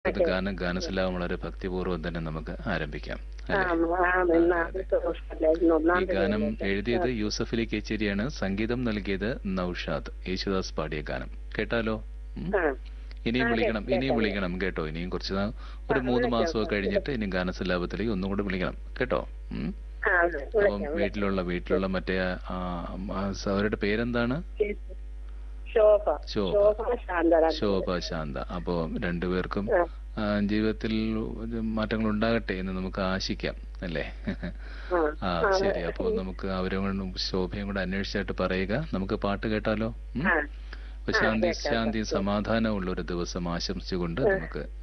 നമുക്കത് ഗാനം ഗാനശലാപം വളരെ ഭക്തിപൂർവ്വം തന്നെ നമുക്ക് ആരംഭിക്കാം ആ, അല്ലേ ആ, ഇന്ന് ആദ്യത്തെ ദിവസമല്ലായിരുന്നു. ഒന്നാം ഈ ഗാനം തീയതി എഴുതിയത് യൂസഫ് അലി കേച്ചേരിയാണ് സംഗീതം നൽകിയത് നൌഷാദ് യേശുദാസ് പാടിയ ഗാനം കേട്ടാലോ ഉം. ആ. ഇനിയും ആ, വിളിക്കണം കേട്ടോ, ഇനിയും കേട്ടോ. വിളിക്കണം കേട്ടോ ഇനിയും കുറച്ച് നാ- ഒരു ആ, മൂന്ന് വിളിക്കാം, മാസമൊക്കെ കഴിഞ്ഞിട്ട് ഇനി ഗാനസലാപത്തിലേക്ക് ഒന്നും കൂടെ വിളിക്കണം കേട്ടോ ഉം. ആ, അതെ, അപ്പം വിളിക്കാം, വീട്ടിലുള്ള വീട്ടിലുള്ള മറ്റേ ആ, ആ, അവരുടെ പേരെന്താണ് വിളിക്കാം. ശോഭ ശോഭ. ശോഭ ശാന്തരാജ് ശോഭ ശാന്ത അപ്പോ രണ്ടുപേർക്കും ആ. ആ, ജീവിതത്തിൽ മാറ്റങ്ങൾ ഉണ്ടാകട്ടെ എന്ന് നമുക്ക് ആശിക്കാം അല്ലേ ആ, ആ ആ, ശരി അപ്പോ നമുക്ക് അവരും കൂടെ ശോഭയും കൂടെ അന്വേഷിച്ചായിട്ട് പറയുക നമുക്ക് പാട്ട് കേട്ടാലോ ഉം? ആ. അപ്പൊ ശാന്തി കേൾക്കാം, ശാന്തി കേൾക്കാം. സമാധാനമുള്ള ഒരു ദിവസം ആശംസിച്ചുകൊണ്ട് നമുക്ക്